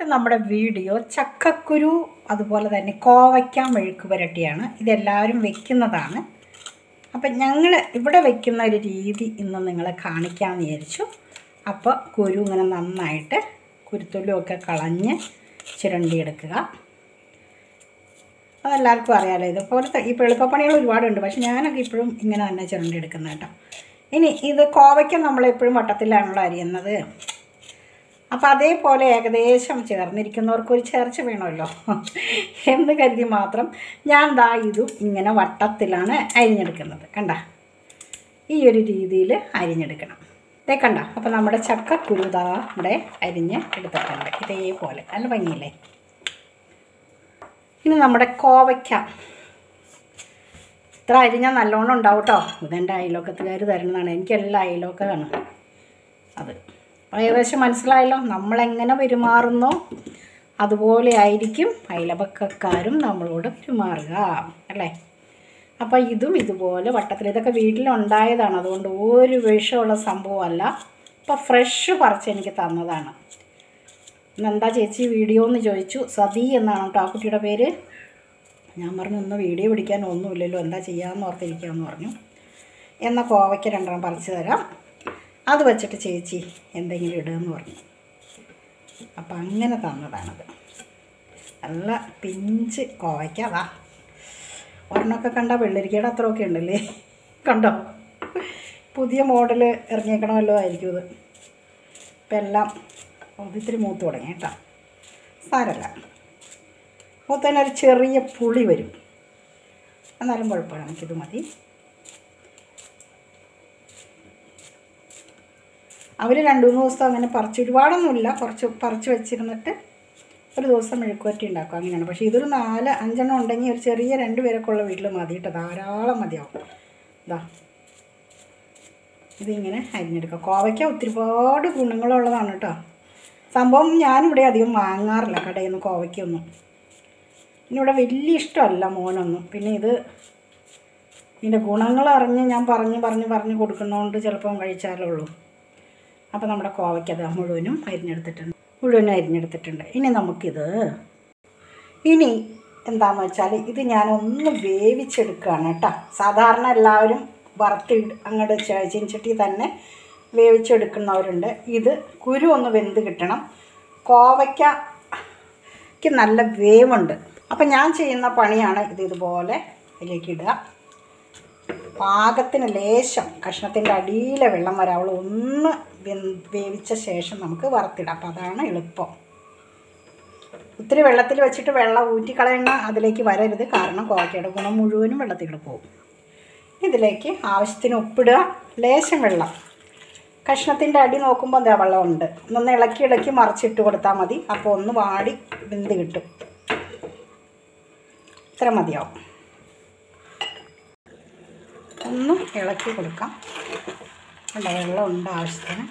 നമ്മുടെ വീഡിയോ ചക്കക്കുരു അതുപോലെ തന്നെ കോവയ്ക്ക മെഴുക്ക് പുരട്ടിയാണ് ഇതെല്ലാവരും വെക്കുന്നതാണ് അപ്പം ഞങ്ങൾ ഇവിടെ വെക്കുന്ന ഒരു രീതി ഇന്ന് നിങ്ങളെ കാണിക്കാമെന്ന് വിചാരിച്ചു അപ്പോൾ കുരു ഇങ്ങനെ നന്നായിട്ട് കുരുത്തൊലിയൊക്കെ കളഞ്ഞ് ചുരണ്ടിയെടുക്കുക അതെല്ലാവർക്കും അറിയാമല്ലോ ഇതുപോലത്തെ ഇപ്പോൾ എളുപ്പപ്പണികൾ ഒരുപാടുണ്ട് പക്ഷെ ഞാനൊക്കെ ഇപ്പോഴും ഇങ്ങനെ തന്നെ ചുരണ്ടിയെടുക്കുന്നത് കേട്ടോ ഇനി ഇത് കോവയ്ക്ക നമ്മളെപ്പോഴും വട്ടത്തിലാണല്ലോ അരിയുന്നത് അപ്പം അതേപോലെ ഏകദേശം ചേർന്നിരിക്കുന്നവർക്ക് ഒരു ചേർച്ച വേണമല്ലോ എന്ന് കരുതി മാത്രം ഞാൻ ദാ ഇതും ഇങ്ങനെ വട്ടത്തിലാണ് അരിഞ്ഞെടുക്കുന്നത് കണ്ട ഈ ഒരു രീതിയിൽ അരിഞ്ഞെടുക്കണം ഇതേ കണ്ട അപ്പം നമ്മുടെ ചക്കക്കുരു ദാ ഇവിടെ അരിഞ്ഞ് എടുത്തിട്ടുണ്ട് ഇതേപോലെ നല്ല ഭംഗിയില്ലേ ഇനി നമ്മുടെ കോവയ്ക്ക ഇത്ര അരിഞ്ഞാൽ നല്ലോണം ഉണ്ടാവും കേട്ടോ ഇതെൻ്റെ അയലോക്കത്തുകാർ തരുന്നതാണ് എനിക്കെല്ലാം അയലോക്കാണ് അത് ഏകദേശം മനസ്സിലായല്ലോ നമ്മളെങ്ങനെ പെരുമാറുന്നോ അതുപോലെ ആയിരിക്കും അയലപക്കക്കാരും നമ്മളോട് പെരുമാറുക അല്ലേ അപ്പോൾ ഇതും ഇതുപോലെ വട്ടത്തിൽ ഇതൊക്കെ വീട്ടിലുണ്ടായതാണ് അതുകൊണ്ട് ഒരു വിഷമുള്ള സംഭവമല്ല ഇപ്പോൾ ഫ്രഷ് പറിച്ച് എനിക്ക് തന്നതാണ് ഇന്നെന്താ ചേച്ചി വീഡിയോ എന്ന് ചോദിച്ചു സതി എന്നാണ് കേട്ടോ ആ കുട്ടിയുടെ പേര് ഞാൻ പറഞ്ഞു ഒന്ന് വീഡിയോ പിടിക്കാൻ ഒന്നുമില്ലല്ലോ എന്താ ചെയ്യാമെന്ന് ഓർത്തിരിക്കാമെന്ന് പറഞ്ഞു എന്നാൽ കോവയ്ക്ക് രണ്ടെണ്ണം പറിച്ചു തരാം അത് വെച്ചിട്ട് ചേച്ചി എന്തെങ്കിലും ഇടുകയെന്ന് പറഞ്ഞു അപ്പം അങ്ങനെ തന്നതാണത് നല്ല പിഞ്ച് കോവയ്ക്ക അതാ ഒരെണ്ണമൊക്കെ കണ്ട വെള്ളരിക്കയുടെ അത്രയൊക്കെ ഉണ്ടല്ലേ കണ്ടോ പുതിയ മോഡൽ ഇറങ്ങിയേക്കണമല്ലോ ആയിരിക്കും ഇത് ഇപ്പം എല്ലാം ഒത്തിരി മൂത്ത് തുടങ്ങി കേട്ടോ സാരല്ല മൂത്തതിന് ഒരു ചെറിയ പുളി വരും എന്നാലും കുഴപ്പമില്ല നമുക്കിത് മതി അവർ രണ്ട് മൂന്ന് ദിവസം അങ്ങനെ പറിച്ച് ഒരുപാടൊന്നുമില്ല കുറച്ച് പറിച്ച് വെച്ചിരുന്നിട്ട് ഒരു ദിവസം മെഴുക്കുവരട്ടി ഉണ്ടാക്കും അങ്ങനെയാണ് പക്ഷേ ഇതൊരു നാല് അഞ്ചെണ്ണം ഉണ്ടെങ്കിൽ ഒരു ചെറിയ രണ്ട് പേരൊക്കെ ഉള്ള വീട്ടിൽ മതി കേട്ടോ ധാരാളം മതിയാവും ഇതാ ഇതിങ്ങനെ അരിഞ്ഞെടുക്കുക കോവയ്ക്ക ഒരുപാട് ഗുണങ്ങളുള്ളതാണ് കേട്ടോ സംഭവം ഞാനിവിടെ അധികം വാങ്ങാറില്ല കടയിൽ നിന്ന് കോവയ്ക്കൊന്നും ഇവിടെ വലിയ ഇഷ്ടമല്ല മോനൊന്നും പിന്നെ ഇത് ഇതിൻ്റെ ഗുണങ്ങൾ അറിഞ്ഞ് ഞാൻ പറഞ്ഞ് പറഞ്ഞ് പറഞ്ഞ് കൊടുക്കുന്നതുകൊണ്ട് ചിലപ്പം കഴിച്ചാലുള്ളൂ അപ്പോൾ നമ്മുടെ കോവയ്ക്കത് മുഴുവനും അരിഞ്ഞെടുത്തിട്ടുണ്ട് മുഴുവനും അരിഞ്ഞെടുത്തിട്ടുണ്ട് ഇനി നമുക്കിത് ഇനി എന്താണെന്ന് വെച്ചാൽ ഇത് ഞാനൊന്ന് വേവിച്ചെടുക്കുകയാണ് കേട്ടോ സാധാരണ എല്ലാവരും വറുത്തി അങ്ങോട്ട് ചീൻചട്ടി തന്നെ വേവിച്ചെടുക്കുന്നവരുണ്ട് ഇത് കുരു ഒന്ന് വെന്ത് കിട്ടണം കോവയ്ക്കയ്ക്ക് നല്ല വേവുണ്ട് അപ്പം ഞാൻ ചെയ്യുന്ന പണിയാണ് ഇത് ഇതുപോലെ ഇതിലേക്ക് ഇടുക പാകത്തിന് ലേശം കഷ്ണത്തിൻ്റെ അടിയിലെ വെള്ളം വരാവുള്ളൂ ഒന്ന് വേവിച്ച ശേഷം നമുക്ക് വറുത്തിടാം അപ്പം അതാണ് എളുപ്പം ഒത്തിരി വെള്ളത്തിൽ വെച്ചിട്ട് വെള്ളം ഊറ്റിക്കളയണ അതിലേക്ക് വരരുത് കാരണം കോവയ്ക്കയുടെ ഗുണം മുഴുവനും വെള്ളത്തിൽ പോകും ഇതിലേക്ക് ആവശ്യത്തിന് ഉപ്പിടുക ലേശം വെള്ളം കഷ്ണത്തിൻ്റെ അടി നോക്കുമ്പോൾ എന്താ വെള്ളമുണ്ട് ഒന്ന് ഇളക്കി ഇളക്കി മറിച്ചിട്ട് കൊടുത്താൽ മതി അപ്പോൾ ഒന്ന് വാടി വെന്ത് കിട്ടും ഇത്ര മതിയാവും ഒന്ന് ഇളക്കി കൊടുക്കാം ഉണ്ട വെള്ളം ഉണ്ട് ആവശ്യത്തിന്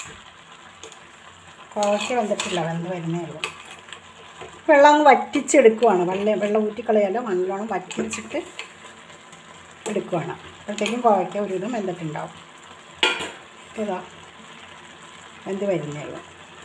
കോവയ്ക്ക വെന്തിട്ടില്ല വെന്ത് വരുന്നേ ഉള്ളൂ വെള്ളം ഒന്ന് വറ്റിച്ചെടുക്കുവാണ് വെള്ളം വെള്ളം ഊറ്റിക്കളയല്ല നല്ലോണം വറ്റിച്ചിട്ട് എടുക്കുവാണ് അപ്പോഴത്തേക്കും കോവയ്ക്ക ഒരുവിധം വെന്തിട്ടുണ്ടാവും ഇതാ വെന്ത് വരുന്നേ ഉള്ളൂ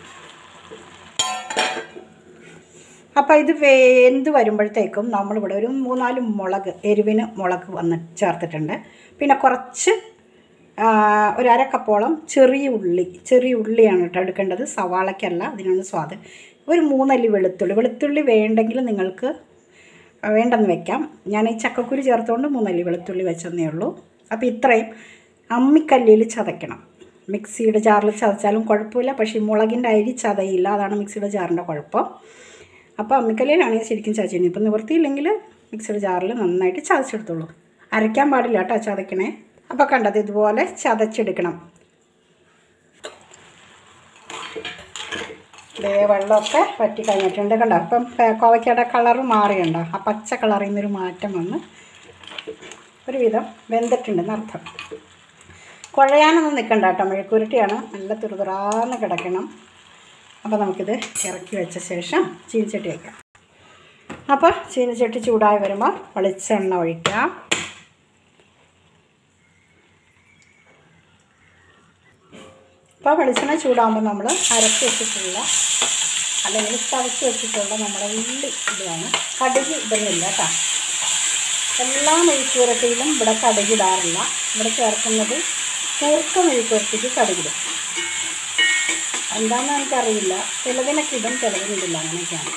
അപ്പോൾ ഇത് വെന്ത് വരുമ്പോഴത്തേക്കും നമ്മളിവിടെ ഒരു മൂന്നാല് മുളക് എരിവിന് മുളക് വന്ന് ചേർത്തിട്ടുണ്ട് പിന്നെ കുറച്ച് ഒരു അരക്കപ്പോളം ചെറിയ ഉള്ളി ചെറിയ ഉള്ളിയാണ് കേട്ടോ എടുക്കേണ്ടത് സവാളയ്ക്കല്ല അതിനാണ് സ്വാദ് ഒരു മൂന്നല്ലി വെളുത്തുള്ളി വെളുത്തുള്ളി വേണ്ടെങ്കിൽ നിങ്ങൾക്ക് വേണ്ടെന്ന് വെക്കാം ഞാൻ ഈ ചക്കക്കുരു ചേർത്തുകൊണ്ട് മൂന്നല്ലി വെളുത്തുള്ളി വെച്ചെന്നേ ഉള്ളൂ അപ്പോൾ ഇത്രയും അമ്മിക്കല്ലിൽ ചതയ്ക്കണം മിക്സിയുടെ ജാറിൽ ചതച്ചാലും കുഴപ്പമില്ല പക്ഷേ ഈ മുളകിൻ്റെ അരി ചതയില്ല അതാണ് മിക്സിയുടെ ജാറിൻ്റെ കുഴപ്പം അപ്പോൾ അമ്മിക്കല്ലിലാണെങ്കിൽ ശരിക്കും ചതച്ചിരുന്നു ഇപ്പം നിവൃത്തിയില്ലെങ്കിൽ മിക്സിയുടെ ജാറിൽ നന്നായിട്ട് ചതച്ചെടുത്തോളൂ അരയ്ക്കാൻ പാടില്ല കേട്ടോ ചതക്കണേ അപ്പോൾ കണ്ടത് ഇതുപോലെ ചതച്ചെടുക്കണം ഇതേ വെള്ളമൊക്കെ വറ്റി കഴിഞ്ഞിട്ടുണ്ട് കണ്ടോ ഇപ്പം കോവയ്ക്കയുടെ കളറ് മാറിയുണ്ടോ ആ പച്ച കളറിൽ നിന്നൊരു മാറ്റം വന്ന് ഒരുവിധം വെന്തിട്ടുണ്ടെന്നർത്ഥം കുഴയാനൊന്നും നിൽക്കണ്ട കേട്ടോ മെഴുക്കുരുട്ടിയാണ് നല്ല തുറുതുറാന്ന് കിടക്കണം അപ്പോൾ നമുക്കിത് ഇറക്കി വെച്ച ശേഷം ചീനിച്ചട്ടി വയ്ക്കാം അപ്പോൾ ചീനിച്ചട്ടി ചൂടായി വരുമ്പോൾ വെളിച്ചെണ്ണ ഒഴിക്കാം അപ്പോൾ വെളിച്ചെണ്ണ ചൂടാകുമ്പോൾ നമ്മൾ അരച്ച് വെച്ചിട്ടുള്ള അല്ലെങ്കിൽ ചതച്ച് വെച്ചിട്ടുള്ള നമ്മുടെ ഉള്ളി ഇടുകയാണ് കടുക് ഇടുന്നില്ല കേട്ടോ എല്ലാ മെഴുക്കുരട്ടിയിലും ഇവിടെ കടുകിടാറില്ല ഇവിടെ ചേർക്കുന്നത് കൂർക്ക മെഴുക്കുരട്ടിക്ക് കടുകിടും എന്താണെന്ന് എനിക്കറിയില്ല ചിലതിനൊക്കെ ഇടും ചിലതിനിടില്ല അങ്ങനെയൊക്കെയാണ്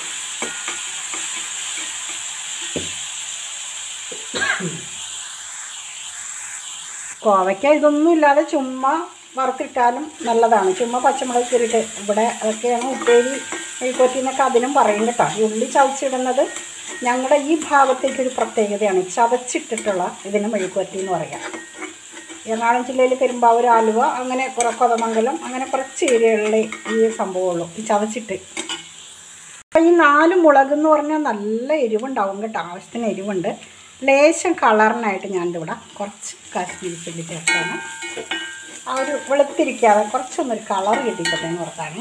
കോവയ്ക്ക ഇതൊന്നും ഇല്ലാതെ ചുമ്മാ വറുത്തിട്ടാലും നല്ലതാണ് ചുമ്മാ പച്ചമുളക് കീറിയിട്ട് ഇവിടെ അതൊക്കെയാണ് ഉപ്പേരി മെഴുക്കുവരട്ടി എന്നൊക്കെ അതിനും പറയും കേട്ടോ ഈ ഉള്ളി ചതച്ചിടുന്നത് ഞങ്ങളുടെ ഈ ഭാഗത്തേക്ക് ഒരു പ്രത്യേകതയാണ് ചതച്ചിട്ടിട്ടുള്ള ഇതിന് മെഴുക്കുവരട്ടി എന്ന് പറയാം എറണാകുളം ജില്ലയിൽ പെരുമ്പാവൂർ ആലുവ അങ്ങനെ കുറെ കൊതമംഗലം അങ്ങനെ കുറച്ച് ഏരിയകളിലെ ഈ സംഭവമുള്ളൂ ഈ ചതച്ചിട്ട് അപ്പം ഈ നാല് മുളക് എന്ന് പറഞ്ഞാൽ നല്ല എരിവുണ്ടാവും കേട്ടോ ആവശ്യത്തിന് എരിവുണ്ട് ലേശം കളറിനായിട്ട് ഞാനിവിടെ കുറച്ച് കാശ്മീരി ചില്ലി ചേർത്താണ് ആ ഒരു വെളുത്തിരിക്കാതെ കുറച്ചൊന്നൊരു കളർ കിട്ടിക്കോട്ടെ എന്ന് ഓർത്താണ്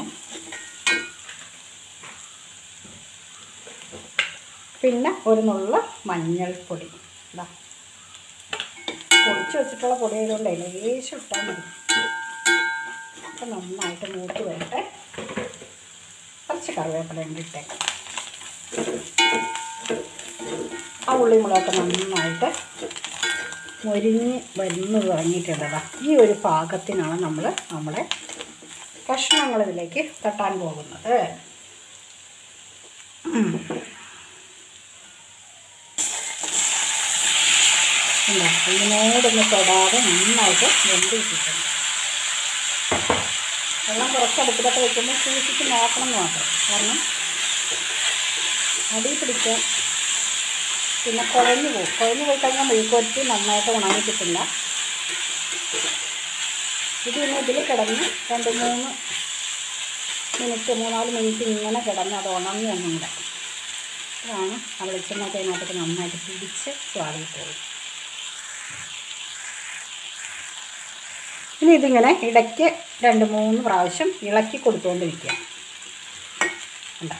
പിന്നെ ഒരു നുള്ള മഞ്ഞൾപ്പൊടി ഇതാ പൊടിച്ച് വെച്ചിട്ടുള്ള പൊടി ആയതുകൊണ്ട് ലേശം ഇട്ടാൽ മതി അപ്പം നന്നായിട്ട് മൂത്ത് വരട്ടെ കുറച്ച് കറിവേപ്പില ഉണ്ട് ഇട്ടേക്കാം ആ ഉള്ളി മുളകൊക്കെ നന്നായിട്ട് മൊരിഞ്ഞ് വരുന്നു തുടങ്ങിയിട്ടുള്ളതാ ഈ ഒരു പാകത്തിനാണ് നമ്മൾ നമ്മുടെ കഷ്ണങ്ങൾ ഇതിലേക്ക് തട്ടാൻ പോകുന്നത് ഉം. ഉണ്ടോ? ഇതിനോടൊന്ന് തൊടാതെ നന്നായിട്ട് വെന്ത് കിട്ടിയിട്ടുണ്ട് വെള്ളം കുറച്ച് അടുപ്പിലൊക്കെ വെക്കുമ്പോൾ സൂക്ഷിച്ച് നോക്കണം എന്ന് മാത്രം കാരണം അടി പിടിക്കാൻ പിന്നെ കുഴഞ്ഞു പോകും കുഴഞ്ഞു പോയി കഴിഞ്ഞാൽ മെഴുക്കുവരട്ടി നന്നായിട്ട് ഉണങ്ങി കിട്ടില്ല ഇത് പിന്നെ ഇതിൽ കിടന്ന് രണ്ട് മൂന്ന് മിനിറ്റ് മൂന്നാല് മിനിറ്റ് ഇങ്ങനെ കിടന്ന് അത് ഉണങ്ങി ഒന്നുണ്ട് അതാണ് ആ വെളിച്ചെണ്ണ അതിനകത്തേക്ക് നന്നായിട്ട് പിടിച്ച് സ്വാദിൽ പോകും ഇനി ഇതിങ്ങനെ ഇടയ്ക്ക് രണ്ട് മൂന്ന് പ്രാവശ്യം ഇളക്കി കൊടുത്തുകൊണ്ടിരിക്കുക ഉണ്ടോ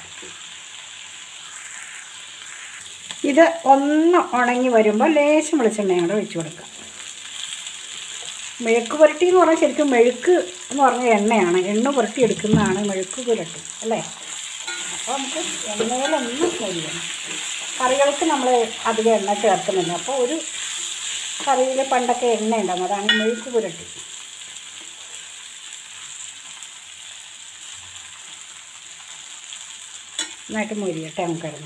ഇത് ഒന്ന് ഉണങ്ങി വരുമ്പോൾ ലേശം വെളിച്ചെണ്ണയും കൂടെ ഒഴിച്ച് കൊടുക്കുക മെഴുക്ക് പുരട്ടി എന്ന് പറഞ്ഞാൽ ശരിക്കും മെഴുക്ക് എന്ന് പറഞ്ഞ എണ്ണയാണ് എണ്ണ പുരട്ടി എടുക്കുന്നതാണ് മെഴുക്ക് പുരട്ടി അല്ലേ അപ്പോൾ നമുക്ക് എണ്ണയിലൊന്ന് മൊഴിയണം കറികൾക്ക് നമ്മൾ അധികം എണ്ണ ചേർക്കുന്നില്ല അപ്പോൾ ഒരു കറിയിൽ പണ്ടൊക്കെ എണ്ണ ഉണ്ടാകും അതാണ് ഈ മെഴുക്ക് പുരട്ടി നന്നായിട്ട് മൊരിയട്ടെ നമുക്കായിരുന്നു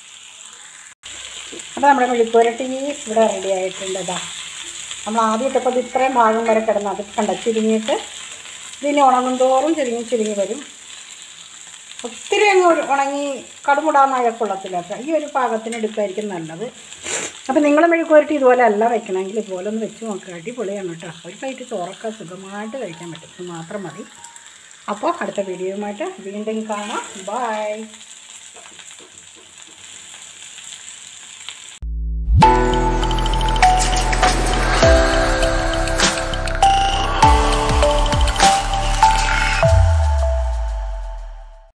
അപ്പോൾ നമ്മുടെ മെഴുക്കുവരട്ടി ഇവിടെ റെഡി ആയിട്ടുണ്ട് ഇതാ നമ്മൾ ആദ്യം ഇട്ടപ്പോൾ ഇത് ഇത്രയും ഭാഗം വരെ കിടന്ന് അത് കണ്ട ചുരുങ്ങിയിട്ട് ഇതിന് ഉണങ്ങും തോറും ചുരുങ്ങി ചുരുങ്ങി വരും ഒത്തിരി അങ്ങ് ഒരു ഉണങ്ങി കടുമുടാന്നായ കൊള്ളത്തില്ല കേട്ടോ ഈ ഒരു പാകത്തിന് എടുക്കായിരിക്കും നല്ലത് അപ്പോൾ നിങ്ങൾ മെഴുക്കുവരട്ടി ഇതുപോലെ അല്ല വെക്കണമെങ്കിൽ ഇതുപോലെ ഒന്ന് വെച്ച് നോക്കുക അടിപൊളിയാണ് കേട്ടോ ഒരു പ്ലേറ്റ് ചോറൊക്കെ സുഖമായിട്ട് കഴിക്കാൻ പറ്റും ഇത് മാത്രം മതി അപ്പോൾ അടുത്ത വീഡിയോയുമായിട്ട് വീണ്ടും കാണാം ബൈ